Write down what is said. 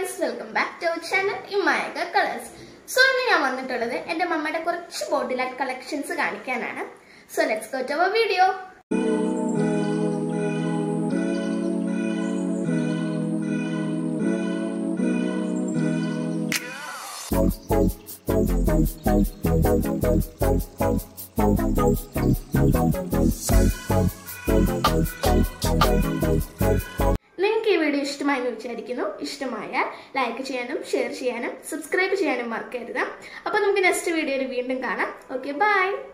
guys welcome back to our channel ഇമായക colours so ഇന്ന് ഞാൻ വന്നിട്ടുള്ളത് എൻ്റെ മമ്മയുടെ കുറച്ച് ബോഡി ലൈറ്റ് കളക്ഷൻസ് കാണിക്കാനാണ് so let's go to our video നിങ്ങൾക്ക് ഈ വീഡിയോ ഇഷ്ടമായി എന്ന് വിചാരിക്കുന്നു ഇഷ്ടമായാൽ ലൈക്ക് ചെയ്യാനും ഷെയർ ചെയ്യാനും സബ്സ്ക്രൈബ് ചെയ്യാനും മറക്കരുത് അപ്പോൾ നമുക്ക് നെക്സ്റ്റ് വീഡിയോയിൽ വീണ്ടും കാണാം ഓക്കെ ബൈ